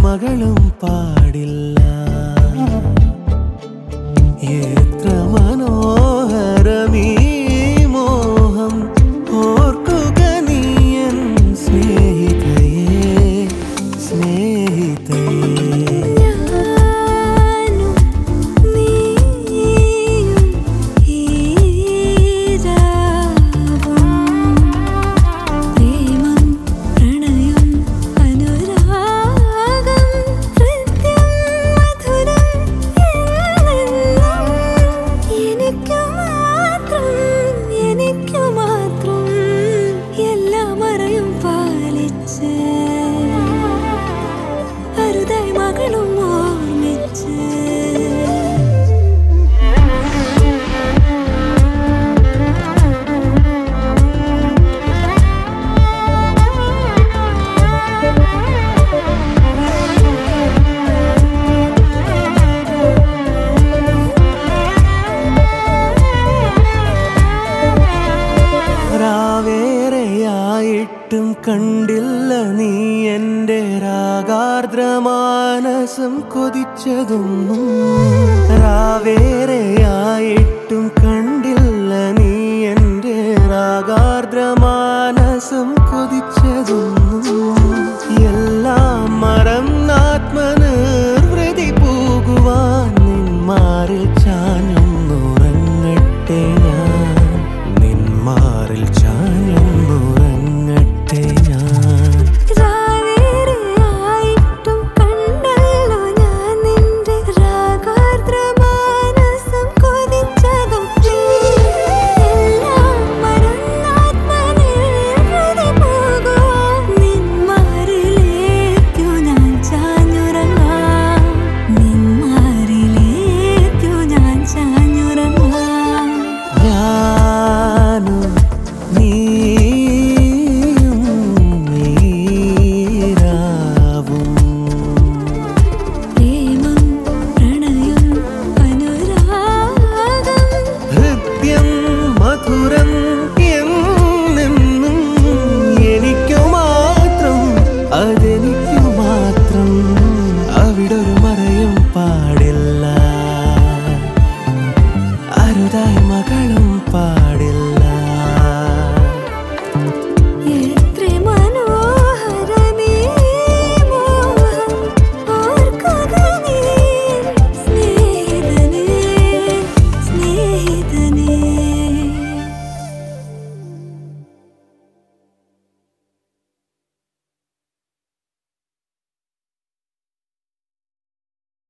മകളും പാടില്ല എത്ര മനോഹരമീ മോഹം ഓർക്കുക നീയൻ സ്നേഹിതയേ സ്നേഹിതയേ ഞാനും നീയും ഈരാവും പ്രേമം പ്രണയം അനുരാഗം ഹൃദ്യം മധുരം എന്നെന്നും എനിക്കു മാത്രം എനിക്കു മാത്രം എല്ലാം അറിയും പാലിച്ച് അരുതായി മകളും ഓർമ്മിച്ച് രാവേറെയായിട്ടും കണ്ടില്ല നീ എൻ്റെ രാഗാർദ്രമാനസം കൊതിച്ചതൊന്നും രാവേറെയായിട്ടും കണ്ടില്ല നീ എൻ്റെ രാഗാർദ്രമാനസം കൊതിച്ചതൊന്നും എല്ലാം മറന്നാത്മനിർവൃതി പോകുവാൻ നിന്മാറിൽ ചാഞ്ഞൊന്നുറങ്ങട്ടെ